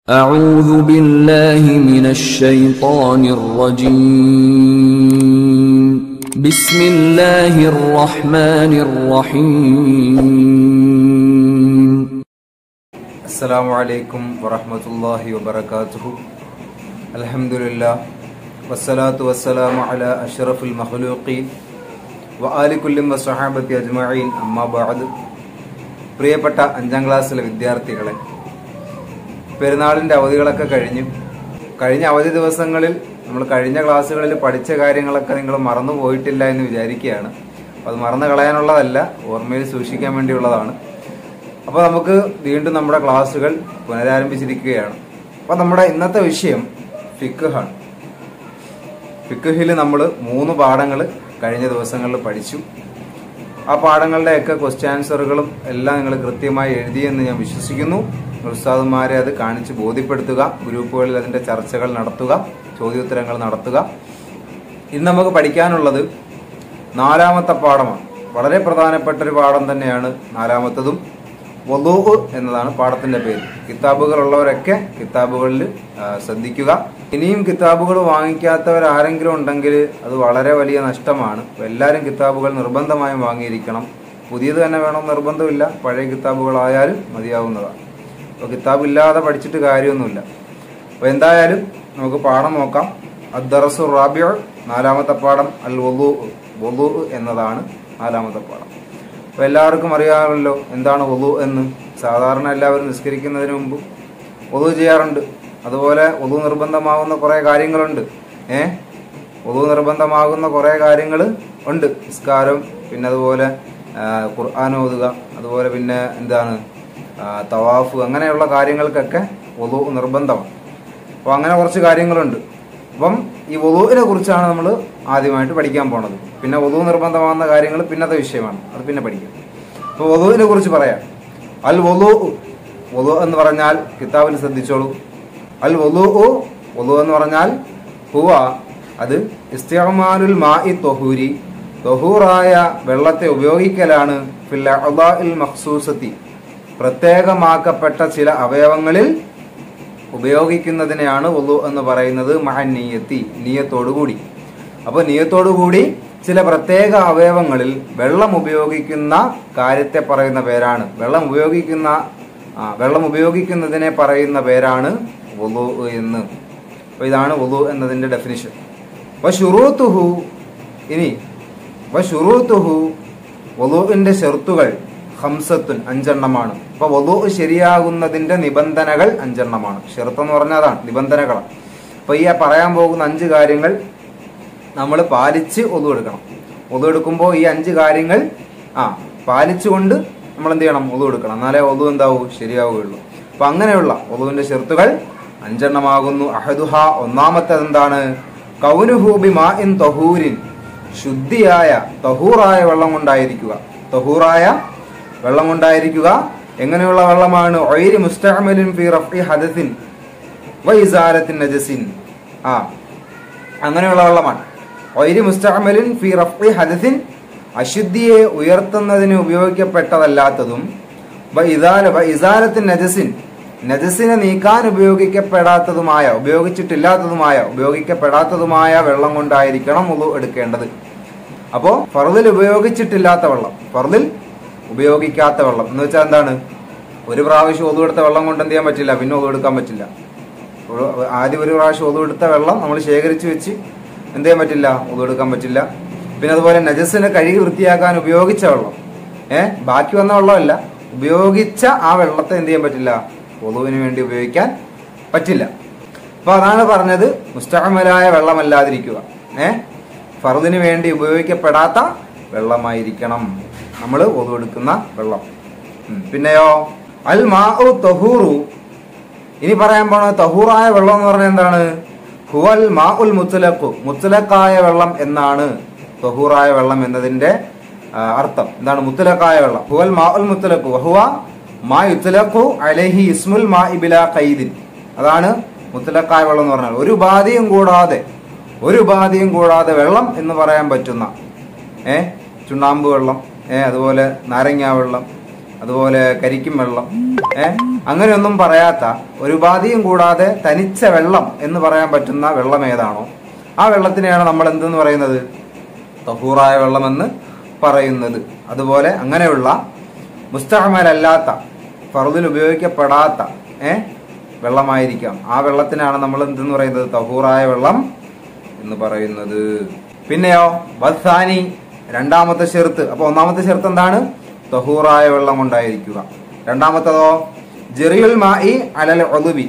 أعوذ بالله من الشيطان الرجيم بسم الله الرحمن الرحيم السلام عليكم ورحمة الله وبركاته الحمد لله والصلاة والسلام على أشرف المخلوقين وآل كل وصحابة أجمعين أما بعد പ്രിയപ്പെട്ട അഞ്ചാം ക്ലാസ്സിലെ വിദ്യാർത്ഥികളെ പെരുന്നാളിൻ്റെ അവധികളൊക്കെ കഴിഞ്ഞു കഴിഞ്ഞ അവധി ദിവസങ്ങളിൽ നമ്മൾ കഴിഞ്ഞ ക്ലാസ്സുകളിൽ പഠിച്ച കാര്യങ്ങളൊക്കെ നിങ്ങൾ മറന്നു പോയിട്ടില്ല എന്ന് വിചാരിക്കുകയാണ് അപ്പോൾ അത് മറന്നു കളയാനുള്ളതല്ല ഓർമ്മയിൽ സൂക്ഷിക്കാൻ വേണ്ടിയുള്ളതാണ് അപ്പോൾ നമുക്ക് വീണ്ടും നമ്മുടെ ക്ലാസ്സുകൾ പുനരാരംഭിച്ചിരിക്കുകയാണ് അപ്പോൾ നമ്മുടെ ഇന്നത്തെ വിഷയം ഫിക്കുഹാണ് ഫിക്കുഹിൽ നമ്മൾ മൂന്ന് പാഠങ്ങൾ കഴിഞ്ഞ ദിവസങ്ങളിൽ പഠിച്ചു ആ പാഠങ്ങളുടെയൊക്കെ ക്വസ്റ്റ്യൻ ആൻസറുകളും എല്ലാം നിങ്ങൾ കൃത്യമായി എഴുതിയെന്ന് ഞാൻ വിശ്വസിക്കുന്നു ഉസ്താദുമാരെ അത് കാണിച്ച് ബോധ്യപ്പെടുത്തുക ഗ്രൂപ്പുകളിൽ അതിന്റെ ചർച്ചകൾ നടത്തുക ചോദ്യോത്തരങ്ങൾ നടത്തുക ഇന്ന് നമുക്ക് പഠിക്കാനുള്ളത് നാലാമത്തെ പാഠമാണ് വളരെ പ്രധാനപ്പെട്ട ഒരു പാഠം തന്നെയാണ് നാലാമത്തതും വധൂ എന്നതാണ് പാഠത്തിന്റെ പേര് കിതാബുകൾ ഉള്ളവരൊക്കെ കിതാബുകളിൽ ആ, ശ്രദ്ധിക്കുക ഇനിയും കിതാബുകൾ വാങ്ങിക്കാത്തവർ ആരെങ്കിലും ഉണ്ടെങ്കിൽ അത് വളരെ വലിയ നഷ്ടമാണ് അപ്പൊ എല്ലാവരും കിതാബുകൾ നിർബന്ധമായും വാങ്ങിയിരിക്കണം പുതിയത് തന്നെ വേണം നിർബന്ധമില്ല പഴയ കിതാബുകളായാലും മതിയാവുന്നതാണ് അപ്പോൾ കിതാബ് ഇല്ലാതെ പഠിച്ചിട്ട് കാര്യമൊന്നുമില്ല അപ്പോൾ എന്തായാലും നമുക്ക് പാഠം നോക്കാം അദ്ദറസു റാബിയ നാലാമത്തെ പാഠം അൽ വലു വലു എന്നതാണ് നാലാമത്തെ പാഠം അപ്പോൾ എല്ലാവർക്കും അറിയാമല്ലോ എന്താണ് വലു എന്ന് സാധാരണ എല്ലാവരും നിസ്കരിക്കുന്നതിന് മുമ്പ് വലു ചെയ്യാറുണ്ട് അതുപോലെ വലു നിർബന്ധമാകുന്ന കുറേ കാര്യങ്ങളുണ്ട് ഏ വലു നിർബന്ധമാകുന്ന കുറേ കാര്യങ്ങൾ ഉണ്ട് നിസ്കാരം പിന്നെ അതുപോലെ ആ, ഖുർആൻ ഓതുക അതുപോലെ പിന്നെ എന്താണ് ആ, തവാഫ് അങ്ങനെയുള്ള കാര്യങ്ങൾക്കൊക്കെ വലു നിർബന്ധമാണ് അപ്പോൾ അങ്ങനെ കുറച്ച് കാര്യങ്ങളുണ്ട് അപ്പം ഈ വധുവിനെ കുറിച്ചാണ് നമ്മൾ ആദ്യമായിട്ട് പഠിക്കാൻ പോണത് പിന്നെ വധു നിർബന്ധമാകുന്ന കാര്യങ്ങൾ പിന്നത്തെ വിഷയമാണ് അത് പിന്നെ പഠിക്കാം അപ്പോൾ വധുവിനെ കുറിച്ച് പറയാം അൽ വധു വധു എന്ന് പറഞ്ഞാൽ കിതാബിൽ ശ്രദ്ധിച്ചോളൂ അൽ വധു വധു എന്ന് പറഞ്ഞാൽ ഹുവ അത് ഇസ്തിഅമാലുൽ മാഇ തൊഹൂരി തൊഹൂറായ വെള്ളത്തെ ഉപയോഗിക്കലാണ് ഫിൽ അഅ്ദാഇൽ മഖ്സൂസത്തി പ്രത്യേകമാക്കപ്പെട്ട ചില അവയവങ്ങളിൽ ഉപയോഗിക്കുന്നതിനെയാണ് ഒലു എന്ന് പറയുന്നത് മഹനീയത്തി നീയത്തോടുകൂടി അപ്പോൾ നീയത്തോടുകൂടി ചില പ്രത്യേക അവയവങ്ങളിൽ വെള്ളം ഉപയോഗിക്കുന്ന കാര്യത്തെ പറയുന്ന പേരാണ് വെള്ളം ഉപയോഗിക്കുന്ന ആ, വെള്ളം ഉപയോഗിക്കുന്നതിനെ പറയുന്ന പേരാണ് ഒലു എന്ന് അപ്പോൾ ഇതാണ് ഒലു എന്നതിന്റെ ഡെഫിനിഷൻ അപ്പോൾ ഷുറൂത്തുഹു ഇനി അപ്പോൾ ഷുറൂത്തുഹു വധുവിന്റെ ഷെർത്തുകൾ ഹംസത്തുൻ അഞ്ചെണ്ണമാണ് അപ്പൊ വധു ശരിയാകുന്നതിന്റെ നിബന്ധനകൾ അഞ്ചെണ്ണമാണ് ഷെർത്ത് എന്ന് പറഞ്ഞാൽ അതാണ് നിബന്ധനകളാണ് അപ്പൊ ഈ പറയാൻ പോകുന്ന അഞ്ച് കാര്യങ്ങൾ നമ്മൾ പാലിച്ച് ഒതു എടുക്കണം ഒതു എടുക്കുമ്പോൾ ഈ അഞ്ച് കാര്യങ്ങൾ ആ പാലിച്ചുകൊണ്ട് നമ്മൾ എന്ത് ചെയ്യണം ഒതു എടുക്കണം എന്നാലേ ഒതു എന്താവൂ ശരിയാവുകയുള്ളൂ അപ്പൊ അങ്ങനെയുള്ള ഒതുവിന്റെ ഷെർത്തുകൾ അഞ്ചെണ്ണമാകുന്നു അഹദുഹ ഒന്നാമത്തേത് എന്താണ് കൗനുഹൂബി മാ ഇൻ തൊഹൂരിൻ ശുദ്ധിയായ തഹൂറായ വെള്ളം കൊണ്ടായിരിക്കുക തഹൂറായ വെള്ളം കൊണ്ടായിരിക്കുക എങ്ങനെയുള്ള വെള്ളമാണ് ഒയിരി മുസ്തഅമലിൻ ഫി റഫ്ഇ ഹദസിൻ വൈസാലത്തിൻ നജസിൻ ആ അങ്ങനെയുള്ള വെള്ളമാണ് ഒയിരി മുസ്തഅമലിൻ ഫി റഫ്ഇ ഹദസിൻ അശുദ്ധിയെ ഉയർത്തുന്നതിന് ഉപയോഗിക്കപ്പെട്ടതല്ലാത്തതും വൈസാല വൈസാലത്തിൻ നജസിൻ നജസിനെ നീക്കാൻ ഉപയോഗിക്കപ്പെടാത്തതുമായ ഉപയോഗിച്ചിട്ടില്ലാത്തതുമായ ഉപയോഗിക്കപ്പെടാത്തതുമായ വെള്ളം കൊണ്ടായിരിക്കണം ഉളു എടുക്കേണ്ടത് അപ്പോ ഫർദിൽ ഉപയോഗിച്ചിട്ടില്ലാത്ത വെള്ളം ഫർദിൽ ഉപയോഗിക്കാത്ത വെള്ളം എന്ന് വെച്ചാൽ എന്താണ് ഒരു പ്രാവശ്യം ഒതു എടുത്ത വെള്ളം കൊണ്ട് എന്ത് ചെയ്യാൻ പറ്റില്ല പിന്നെ ഒതു എടുക്കാൻ പറ്റില്ല ഒരു- ആദ്യം ഒരു പ്രാവശ്യം ഒതു എടുത്ത വെള്ളം നമ്മൾ ശേഖരിച്ച് വെച്ച് എന്ത് ചെയ്യാൻ പറ്റില്ല ഒതു എടുക്കാൻ പറ്റില്ല പിന്നെ അതുപോലെ നജസിനെ കഴുകി വൃത്തിയാക്കാൻ ഉപയോഗിച്ച വെള്ളം ഏഹ് ബാക്കി വന്ന വെള്ളമല്ല ഉപയോഗിച്ച ആ വെള്ളത്തെ എന്ത് ചെയ്യാൻ പറ്റില്ല ഒതുവിന് വേണ്ടി ഉപയോഗിക്കാൻ പറ്റില്ല അപ്പൊ അതാണ് പറഞ്ഞത് മുസ്തഹമലായ വെള്ളമല്ലാതിരിക്കുക ഏ ഫറുദിന് വേണ്ടി ഉപയോഗിക്കപ്പെടാത്ത വെള്ളമായിരിക്കണം നമ്മൾ ഒതുവെടുക്കുന്ന വെള്ളം ഉം. പിന്നെയോ അൽ മാ തൊഹൂറു ഇനി പറയാൻ പോണ തഹൂറായ വെള്ളം എന്ന് പറഞ്ഞാൽ എന്താണ് ഹുവൽ മാ ഉൽ മുത്തലഖു മുത്തലക്കായ വെള്ളം എന്നാണ് തഹൂറായ വെള്ളം എന്നതിന്റെ ആ, അർത്ഥം എന്താണ് മുത്തലക്കായ വെള്ളം ഹുവൽ മാ ഉൽ മുത്തലഖു വഹുവ മാ യുത്തലഖു അലൈഹി ഇസ്മുൽ മാ ഇബില ഖൈദിൻ അതാണ് മുത്തലക്കായ വെള്ളം എന്ന് പറഞ്ഞാൽ ഒരു ഉപാധിയും കൂടാതെ ഒരു ഉപാധിയും കൂടാതെ വെള്ളം എന്ന് പറയാൻ പറ്റുന്ന ഏ ചുണ്ണാമ്പ് വെള്ളം ഏ അതുപോലെ നാരങ്ങ വെള്ളം അതുപോലെ കരിക്കും വെള്ളം ഏ അങ്ങനെയൊന്നും പറയാത്ത ഒരു ഉപാധിയും കൂടാതെ തനിച്ച വെള്ളം എന്ന് പറയാൻ പറ്റുന്ന വെള്ളം ഏതാണോ ആ വെള്ളത്തിനെയാണ് നമ്മൾ എന്തെന്ന് പറയുന്നത് തഹൂറായ വെള്ളമെന്ന് പറയുന്നത് അതുപോലെ അങ്ങനെയുള്ള മുസ്തഹമലല്ലാത്ത ഫറുദിൽ ഉപയോഗിക്കപ്പെടാത്ത ഏ വെള്ളമായിരിക്കാം ആ വെള്ളത്തിനാണ് നമ്മൾ എന്തെന്ന് പറയുന്നത് തഹൂറായ വെള്ളം എന്ന് പറയുന്നത് പിന്നെയോ ബസാനി രണ്ടാമത്തെ ഷെർത്ത് അപ്പൊ ഒന്നാമത്തെ ഷെർത്ത് എന്താണ് തഹൂറായ വെള്ളം കൊണ്ടായിരിക്കുക രണ്ടാമത്തതോ ജെറിയുൽ മായി അലൽ ഒതുവി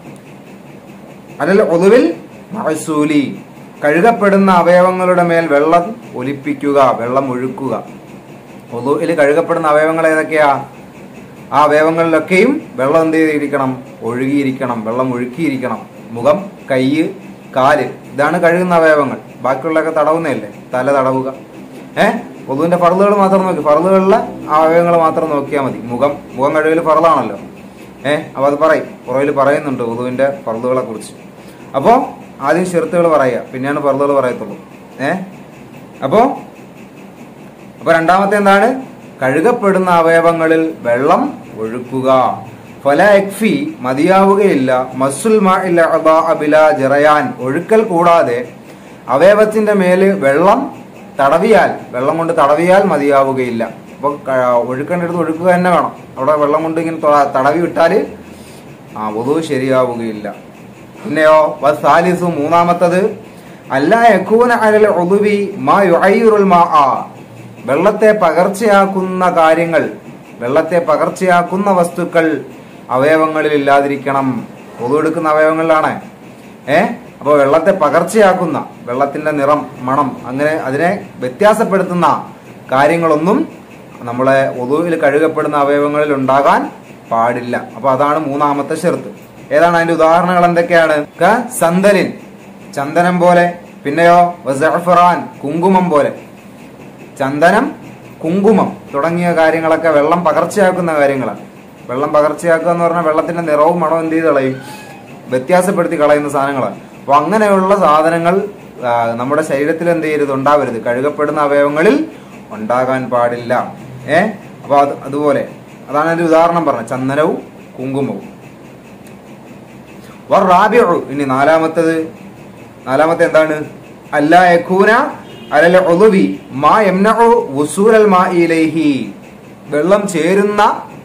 അലൽ ഒതുവിൽ മഹസൂലി കഴുകപ്പെടുന്ന അവയവങ്ങളുടെ മേൽ വെള്ളം ഒലിപ്പിക്കുക വെള്ളം ഒഴുക്കുക ഒതുവിൽ കഴുകപ്പെടുന്ന അവയവങ്ങൾ ഏതൊക്കെയാ ആ അവയവങ്ങളിലൊക്കെയും വെള്ളം എന്ത് ചെയ്തിരിക്കണം ഒഴുകിയിരിക്കണം വെള്ളം ഒഴുക്കിയിരിക്കണം മുഖം കൈ കാല് ഇതാണ് കഴുകുന്ന അവയവങ്ങൾ ബാക്കിയുള്ളതൊക്കെ തടവുന്നതല്ലേ തല തടവുക ഏഹ് പൊതുവിന്റെ ഫറുതുകൾ മാത്രം നോക്കി ഫറുതുകളിലെ ആ അവയവങ്ങൾ മാത്രം നോക്കിയാൽ മതി മുഖം മുഖം കഴുകൽ ഫറുതാണല്ലോ ഏഹ് അപ്പൊ അത് പറയും പുറകിൽ പറയുന്നുണ്ട് പൊതുവിന്റെ ഫറുതുകളെ കുറിച്ച് അപ്പോ ആദ്യം ഷെർത്തുകൾ പറയുക പിന്നെയാണ് ഫറുതുകൾ പറയത്തുള്ളൂ ഏഹ് അപ്പോ അപ്പൊ രണ്ടാമത്തെ എന്താണ് കഴുകപ്പെടുന്ന അവയവങ്ങളിൽ വെള്ളം ഒഴുക്കുക ഫല എക്ഫി മതിയാവുകയില്ല മസുൽ അബില ജറയാൻ ഒഴുക്കൽ കൂടാതെ അവയവത്തിന്റെ മേല് വെള്ളം തടവിയാൽ വെള്ളം കൊണ്ട് തടവിയാൽ മതിയാവുകയില്ല അപ്പൊ ഒഴുക്കേണ്ടടുത്ത് ഒഴുക്കുക തന്നെ വേണം അവിടെ വെള്ളം കൊണ്ട് ഇങ്ങനെ തൊ- തടവി വിട്ടാല് ആ വധു ശരിയാവുകയില്ല പിന്നെയോ വസാലിസു മൂന്നാമത്തത് അല്ല യക്കൂന അലൽ ഉദുവി മാ യുഅയ്യിറുൽ മാആ വെള്ളത്തെ പകർച്ചയാക്കുന്ന കാര്യങ്ങൾ വെള്ളത്തെ പകർച്ചയാക്കുന്ന വസ്തുക്കൾ അവയവങ്ങളിൽ ഇല്ലാതിരിക്കണം പൊതു എടുക്കുന്ന അവയവങ്ങളിലാണ് ഏ അപ്പോൾ വെള്ളത്തെ പകർച്ചയാക്കുന്ന വെള്ളത്തിന്റെ നിറം മണം അങ്ങനെ അതിനെ വ്യത്യാസപ്പെടുത്തുന്ന കാര്യങ്ങളൊന്നും നമ്മളെ ഒതുവിൽ കഴുകപ്പെടുന്ന അവയവങ്ങളിൽ ഉണ്ടാകാൻ പാടില്ല അപ്പൊ അതാണ് മൂന്നാമത്തെ ഷെർത്ത് ഏതാണ് അതിന്റെ ഉദാഹരണങ്ങൾ എന്തൊക്കെയാണ് ക സന്തലിൻ ചന്ദനം പോലെ പിന്നെയോ വസഅഫറാൻ കുങ്കുമം പോലെ ചന്ദനം കുങ്കുമം തുടങ്ങിയ കാര്യങ്ങളൊക്കെ വെള്ളം പകർച്ചയാക്കുന്ന കാര്യങ്ങളാണ് വെള്ളം പകർച്ചയാക്കുക എന്ന് പറഞ്ഞാൽ വെള്ളത്തിന്റെ നിറവും മണവും എന്ത് ചെയ്ത് കളയും വ്യത്യാസപ്പെടുത്തി കളയുന്ന സാധനങ്ങളാണ് അപ്പൊ അങ്ങനെയുള്ള സാധനങ്ങൾ ആ, നമ്മുടെ ശരീരത്തിൽ എന്ത് ചെയ്യരുത് ഉണ്ടാവരുത് കഴുകപ്പെടുന്ന അവയവങ്ങളിൽ ഉണ്ടാകാൻ പാടില്ല ഏ അപ്പൊ അത് അതുപോലെ അതാണ് അതിന്റെ ഉദാഹരണം പറഞ്ഞത് ചന്ദനവും കുങ്കുമവും വറാബിഉ ഇനി നാലാമത്തത് നാലാമത്തെ എന്താണ് അല്ല യഖൂന അലൽ ഉദുവി മാ യംനഉ വുസൂലൽ മാഇലൈഹി വെള്ളം ചേരുന്ന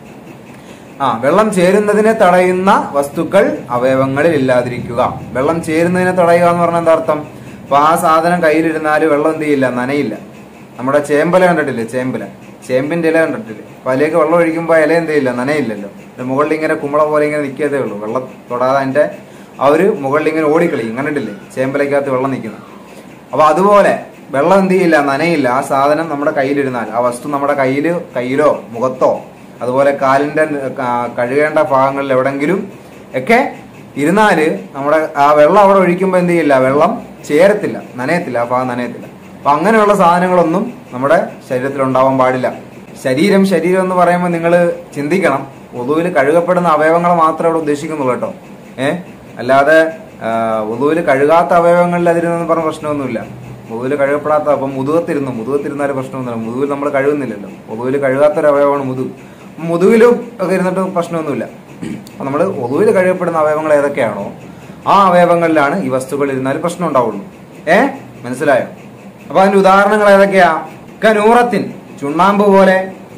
ആ വെള്ളം ചേരുന്നതിനെ തടയുന്ന വസ്തുക്കൾ അവയവങ്ങളിൽ ഇല്ലാതിരിക്കുക വെള്ളം ചേരുന്നതിനെ തടയുക എന്ന് പറഞ്ഞാൽ എന്താ അർത്ഥം അപ്പൊ ആ സാധനം കയ്യിലിരുന്നാൽ വെള്ളം എന്ത് ചെയ്യില്ല നനയില്ല നമ്മുടെ ചേമ്പല കണ്ടിട്ടില്ലേ ചേമ്പല ചേമ്പിന്റെ ഇല കണ്ടിട്ടില്ലേ അപ്പൊ അതിലേക്ക് വെള്ളം ഒഴിക്കുമ്പോൾ ഇല എന്ത് ചെയ്യില്ല നനയില്ലല്ലോ ഇത് മുകളിൽ ഇങ്ങനെ കുമ്പള പോലെ ഇങ്ങനെ നിൽക്കാതേ ഉള്ളൂ വെള്ളം തൊടാതെ അതിന്റെ ആ ഒരു മുകളിൽ ഇങ്ങനെ ഓടിക്കളയും കണ്ടിട്ടില്ലേ ചേമ്പലക്കകത്ത് വെള്ളം നിൽക്കുന്നത് അപ്പൊ അതുപോലെ വെള്ളം എന്ത് ചെയ്യില്ല നനയില്ല ആ സാധനം നമ്മുടെ കയ്യിലിരുന്നാൽ ആ വസ്തു നമ്മുടെ കയ്യിൽ കയ്യിലോ മുഖത്തോ അതുപോലെ കാലിന്റെ ക- കഴുകേണ്ട ഭാഗങ്ങളിൽ എവിടെങ്കിലും ഒക്കെ ഇരുന്നാല് നമ്മുടെ ആ വെള്ളം അവിടെ ഒഴിക്കുമ്പോൾ എന്ത് ചെയ്യില്ല വെള്ളം ചേരത്തില്ല നനയത്തില്ല ആ ഭാഗം നനയത്തില്ല അപ്പൊ അങ്ങനെയുള്ള സാധനങ്ങളൊന്നും നമ്മുടെ ശരീരത്തിൽ ഉണ്ടാവാൻ പാടില്ല ശരീരം ശരീരം എന്ന് പറയുമ്പോൾ നിങ്ങൾ ചിന്തിക്കണം ഒതുവിൽ കഴുകപ്പെടുന്ന അവയവങ്ങൾ മാത്രമേ അവിടെ ഉദ്ദേശിക്കുന്നുള്ളൂ കേട്ടോ ഏഹ് അല്ലാതെ ഒതുവിൽ കഴുകാത്ത അവയവങ്ങളിൽ അതിരുന്നെന്ന് പറഞ്ഞ പ്രശ്നമൊന്നുമില്ല മുതുവിൽ കഴുകപ്പെടാത്ത അപ്പം മുതുകത്തിരുന്നു മുതുകത്തിരുന്നാലും പ്രശ്നമൊന്നുമില്ല മുതുവിൽ നമ്മൾ കഴുകുന്നില്ലല്ലോ മുതുവിൽ കഴുകാത്തൊരു അവയവമാണ് മുതുക് മുതുകിലും ഒക്കെ ഇരുന്നിട്ട് പ്രശ്നമൊന്നുമില്ല അപ്പൊ നമ്മൾ ഒതുവിൽ കഴുകപ്പെടുന്ന അവയവങ്ങൾ ഏതൊക്കെയാണോ ആ അവയവങ്ങളിലാണ് ഈ വസ്തുക്കൾ ഇരുന്നാൽ പ്രശ്നം ഉണ്ടാവുള്ളൂ ഏ മനസ്സിലായോ അപ്പൊ അതിന്റെ ഉദാഹരണങ്ങൾ ഏതൊക്കെയാ കനൂറത്തിൻ ചുണ്ണാമ്പ് പോലെ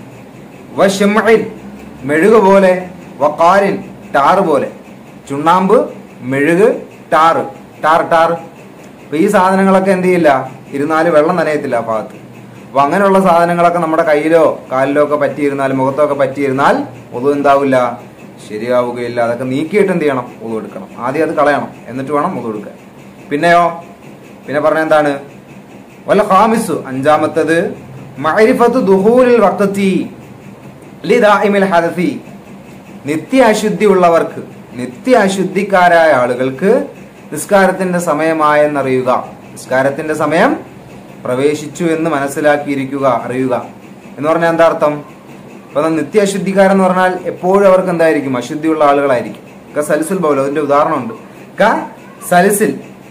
വശമ്മഴിൻ മെഴുക് പോലെ വക്കാരിൻ ടാറ് പോലെ ചുണ്ണാമ്പ് മെഴുക് ടാറ് ടാർ ടാർ അപ്പൊ ഈ സാധനങ്ങളൊക്കെ എന്ത് ചെയ്യില്ല ഇരുന്നാല് വെള്ളം നനയത്തില്ല ആ ഭാഗത്ത് അപ്പൊ അങ്ങനെയുള്ള സാധനങ്ങളൊക്കെ നമ്മുടെ കയ്യിലോ കാലിലോ ഒക്കെ പറ്റിയിരുന്നാൽ മുഖത്തോ ഒക്കെ പറ്റിയിരുന്നാൽ ഒതു എന്താവില്ല ശരിയാവുകയില്ല അതൊക്കെ നീക്കിയിട്ട് എന്ത് ചെയ്യണം ഒതു എടുക്കണം ആദ്യം അത് കളയണം എന്നിട്ട് വേണം ഒതു എടുക്കാൻ പിന്നെയോ പിന്നെ പറഞ്ഞ എന്താണ് വല്ല ഹാമിസു അഞ്ചാമത്തത് മഅരിഫത്തു ദുഹൂലിൽ വഖത്തി ലിദാഇമിൽ ഹദസി നിത്യ അശുദ്ധി ഉള്ളവർക്ക് നിത്യ അശുദ്ധിക്കാരായ ആളുകൾക്ക് നിസ്കാരത്തിന്റെ സമയമായെന്നറിയുക നിസ്കാരത്തിന്റെ സമയം പ്രവേശിച്ചു എന്ന് മനസ്സിലാക്കിയിരിക്കുക അറിയുക എന്ന് പറഞ്ഞാൽ എന്താ അർത്ഥം ഇപ്പൊ നിത്യ അശുദ്ധിക്കാരെന്ന് പറഞ്ഞാൽ എപ്പോഴും അവർക്ക് എന്തായിരിക്കും അശുദ്ധിയുള്ള ആളുകളായിരിക്കും ക സലിസിൽ ബൗൽ അതിന്റെ ഉദാഹരണമുണ്ട് ക സലിസിൽ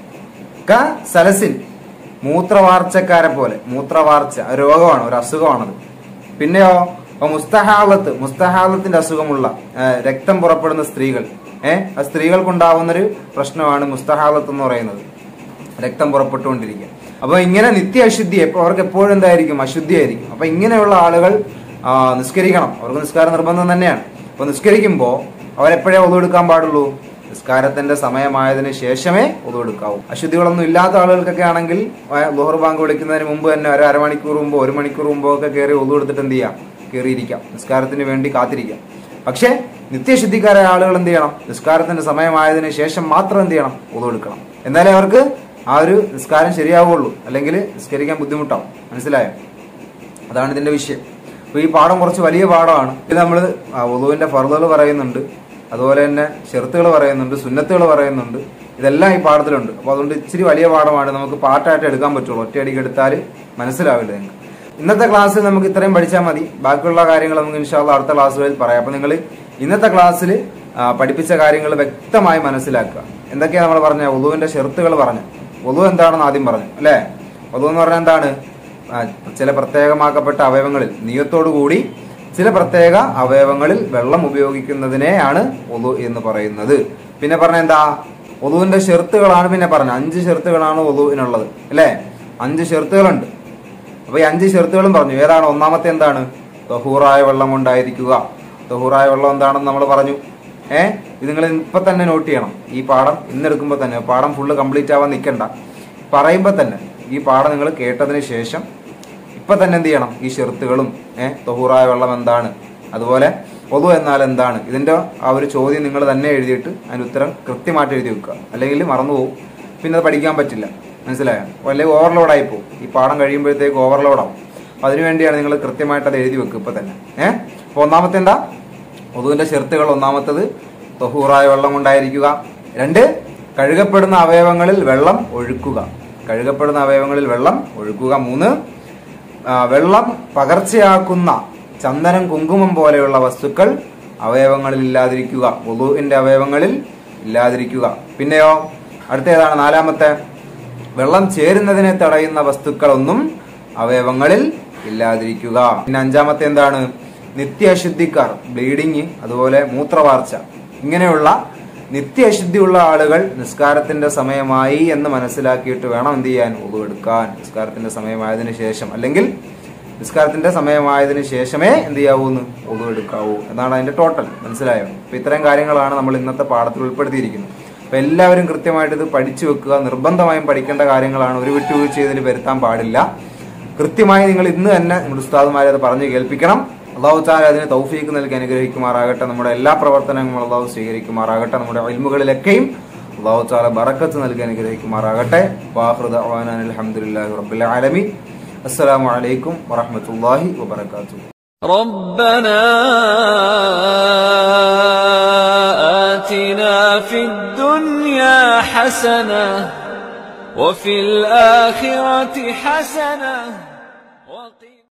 ക സലസിൽ മൂത്രവാർച്ചക്കാരെ പോലെ മൂത്രവാർച്ച ഒരു രോഗമാണ് ഒരു അസുഖമാണത് പിന്നെയോ അപ്പൊ മുസ്തഹാലത്ത് മുസ്തഹാലത്തിന്റെ അസുഖമുള്ള ആ, രക്തം പുറപ്പെടുന്ന സ്ത്രീകൾ ഏഹ് ആ സ്ത്രീകൾക്കുണ്ടാവുന്നൊരു പ്രശ്നമാണ് മുസ്തഹാലത്ത് എന്ന് പറയുന്നത് രക്തം പുറപ്പെട്ടുകൊണ്ടിരിക്കുക അപ്പൊ ഇങ്ങനെ നിത്യ അശുദ്ധി എപ്പോ അവർക്ക് എപ്പോഴും എന്തായിരിക്കും അശുദ്ധിയായിരിക്കും അപ്പൊ ഇങ്ങനെയുള്ള ആളുകൾ ആ, നിസ്കരിക്കണം അവർക്ക് നിസ്കാര നിർബന്ധം തന്നെയാണ് അപ്പൊ നിസ്കരിക്കുമ്പോ അവരെപ്പോഴേ ഒതുവെടുക്കാൻ പാടുള്ളൂ നിസ്കാരത്തിന്റെ സമയമായതിനു ശേഷമേ ഒതുവെടുക്കാവൂ അശുദ്ധികളൊന്നും ഇല്ലാത്ത ആളുകൾക്കൊക്കെ ആണെങ്കിൽ ലോഹർ ബാങ്ക് വിളിക്കുന്നതിന് മുമ്പ് തന്നെ ഒരു അരമണിക്കൂർ മുമ്പോ ഒരു മണിക്കൂർ മുമ്പോ ഒക്കെ കയറി ഒതുവെടുത്തിട്ട് എന്ത് ചെയ്യാം കയറിയിരിക്കാം നിസ്കാരത്തിന് വേണ്ടി കാത്തിരിക്കാം പക്ഷേ നിത്യശുദ്ധിക്കാരായ ആളുകൾ എന്ത് ചെയ്യണം നിസ്കാരത്തിന്റെ സമയമായതിനു ശേഷം മാത്രം എന്ത് ചെയ്യണം ഒതുവെടുക്കണം എന്നാലേ അവർക്ക് ആ ഒരു നിസ്കാരം ശരിയാവുള്ളൂ അല്ലെങ്കിൽ നിസ്കരിക്കാൻ ബുദ്ധിമുട്ടാവും മനസ്സിലായോ അതാണ് ഇതിന്റെ വിഷയം അപ്പൊ ഈ പാഠം കുറച്ച് വലിയ പാഠമാണ് ഇത് നമ്മൾ ഒതുവിന്റെ ഫർദുകൾ പറയുന്നുണ്ട് അതുപോലെ തന്നെ ഷെർത്തുകൾ പറയുന്നുണ്ട് സുന്നത്തുകൾ പറയുന്നുണ്ട് ഇതെല്ലാം ഈ പാഠത്തിലുണ്ട് അപ്പൊ അതുകൊണ്ട് ഇച്ചിരി വലിയ പാഠമാണ് നമുക്ക് പാട്ടായിട്ട് എടുക്കാൻ പറ്റുള്ളൂ ഒറ്റയടിക്ക് എടുത്താൽ മനസ്സിലാവില്ല നിങ്ങൾക്ക് ഇന്നത്തെ ക്ലാസ്സിൽ നമുക്ക് ഇത്രയും പഠിച്ചാൽ മതി ബാക്കിയുള്ള കാര്യങ്ങൾ നമുക്ക് ഇൻഷാല്ല അടുത്ത ക്ലാസ്സുകളിൽ പറയാം അപ്പൊ നിങ്ങൾ ഇന്നത്തെ ക്ലാസ്സിൽ പഠിപ്പിച്ച കാര്യങ്ങൾ വ്യക്തമായി മനസ്സിലാക്കുക എന്തൊക്കെയാണ് നമ്മൾ പറഞ്ഞ ഒതുവിന്റെ ഷെർത്തുകൾ പറഞ്ഞു ഒതു എന്താണെന്ന് ആദ്യം പറഞ്ഞു അല്ലേ ഒതു എന്ന് പറഞ്ഞാൽ എന്താണ് ആ, ചില പ്രത്യേകമാക്കപ്പെട്ട അവയവങ്ങളിൽ നിയത്തോടുകൂടി ചില പ്രത്യേക അവയവങ്ങളിൽ വെള്ളം ഉപയോഗിക്കുന്നതിനെയാണ് ഒതു എന്ന് പറയുന്നത് പിന്നെ പറഞ്ഞ എന്താ ഒതുവിന്റെ ഷെർത്തുകളാണ് പിന്നെ പറഞ്ഞത് അഞ്ച് ഷെർത്തുകളാണ് ഒതുവിനുള്ളത് അല്ലേ അഞ്ച് ഷെർത്തുകളുണ്ട് അപ്പൊ ഈ അഞ്ച് ഷെർത്തുകളും പറഞ്ഞു ഏതാണ് ഒന്നാമത്തെ എന്താണ് തൊഹൂറായ വെള്ളം കൊണ്ടായിരിക്കുക തൊഹൂറായ വെള്ളം എന്താണെന്ന് നമ്മൾ പറഞ്ഞു ഏ ഇത് നിങ്ങൾ ഇപ്പൊ തന്നെ നോട്ട് ചെയ്യണം ഈ പാഠം ഇന്നെടുക്കുമ്പോൾ തന്നെ പാഠം ഫുള്ള് കംപ്ലീറ്റ് ആവാൻ നിൽക്കണ്ട പറയുമ്പോൾ തന്നെ ഈ പാഠം നിങ്ങൾ കേട്ടതിന് ശേഷം ഇപ്പൊ തന്നെ എന്ത് ചെയ്യണം ഈ ഷെർത്തുകളും ഏഹ് തൊഹൂറായ വെള്ളം എന്താണ് അതുപോലെ പൊതു എന്നാൽ എന്താണ് ഇതിന്റെ ആ ഒരു ചോദ്യം നിങ്ങൾ തന്നെ എഴുതിയിട്ട് അതിന് ഉത്തരം കൃത്യമായിട്ട് എഴുതി വെക്കുക അല്ലെങ്കിൽ മറന്നുപോകും പിന്നെ അത് പഠിക്കാൻ പറ്റില്ല മനസ്സിലായോ അല്ലെങ്കിൽ ഓവർലോഡായി പോകും ഈ പാഠം കഴിയുമ്പോഴത്തേക്ക് ഓവർലോഡാവും അപ്പൊ അതിനുവേണ്ടിയാണ് നിങ്ങൾ കൃത്യമായിട്ട് അത് എഴുതി വെക്കുക ഇപ്പൊ തന്നെ ഏഹ് അപ്പൊ ഒന്നാമത്തെ എന്താ ഒതുവിന്റെ ഷെർത്തുകൾ ഒന്നാമത്തത് തൊഹൂറായ വെള്ളം കൊണ്ടായിരിക്കുക രണ്ട് കഴുകപ്പെടുന്ന അവയവങ്ങളിൽ വെള്ളം ഒഴുക്കുക കഴുകപ്പെടുന്ന അവയവങ്ങളിൽ വെള്ളം ഒഴുക്കുക മൂന്ന് ആ, വെള്ളം പകർച്ചയാക്കുന്ന ചന്ദനം കുങ്കുമം പോലെയുള്ള വസ്തുക്കൾ അവയവങ്ങളിൽ ഇല്ലാതിരിക്കുക വുളുവിന്റെ അവയവങ്ങളിൽ ഇല്ലാതിരിക്കുക പിന്നെയോ അടുത്ത ഏതാണ് നാലാമത്തെ വെള്ളം ചേരുന്നതിനെ തടയുന്ന വസ്തുക്കളൊന്നും അവയവങ്ങളിൽ ഇല്ലാതിരിക്കുക പിന്നെ അഞ്ചാമത്തെ എന്താണ് നിത്യാശുദ്ധിക്കാർ ബ്ലീഡിങ് അതുപോലെ മൂത്രവാർച്ച ഇങ്ങനെയുള്ള നിത്യാശുദ്ധിയുള്ള ആളുകൾ നിസ്കാരത്തിന്റെ സമയമായി എന്ന് മനസ്സിലാക്കിയിട്ട് വേണം എന്ത് ചെയ്യാൻ ഒതുവെടുക്കാൻ നിസ്കാരത്തിന്റെ സമയമായതിനു ശേഷം അല്ലെങ്കിൽ നിസ്കാരത്തിന്റെ സമയമായതിനു ശേഷമേ എന്ത് ചെയ്യാവൂന്ന് ഒതുവെടുക്കാവൂ എന്നാണ് അതിന്റെ ടോട്ടൽ മനസ്സിലായോ അപ്പൊ ഇത്തരം കാര്യങ്ങളാണ് നമ്മൾ ഇന്നത്തെ പാഠത്തിൽ ഉൾപ്പെടുത്തിയിരിക്കുന്നത് അപ്പൊ എല്ലാവരും കൃത്യമായിട്ട് ഇത് പഠിച്ചു വെക്കുക നിർബന്ധമായും പഠിക്കേണ്ട കാര്യങ്ങളാണ് ഒരു വിട്ടുവീഴ്ച ഇതിൽ വരുത്താൻ പാടില്ല കൃത്യമായി നിങ്ങൾ ഇന്ന് തന്നെ നമ്മുടെ ഉസ്താദുമാരെ അത് പറഞ്ഞു കേൾപ്പിക്കണം അള്ളാഹു താല അതിന് തൗഫീക്ക് നൽകി അനുഗ്രഹിക്കുമാറാകട്ടെ നമ്മുടെ എല്ലാ പ്രവർത്തനങ്ങളും അള്ളാഹു സ്വീകരിക്കുമാറാകട്ടെ നമ്മുടെ ഇൽമുകളിലൊക്കെയും അള്ളാഹു താല ബറക്കത്ത് നൽകി അനുഗ്രഹിക്കുമാറാകട്ടെ വാഹൃദ അലഹമുല്ലാഹി റബ്ബുൽ ആലമീൻ അസ്സലാമു അലൈക്കും വറഹ്മത്തുള്ളാഹി വബറകാതുഹു ربنا آتنا في الدنيا حسنة وفي الآخرة حسنة وقنا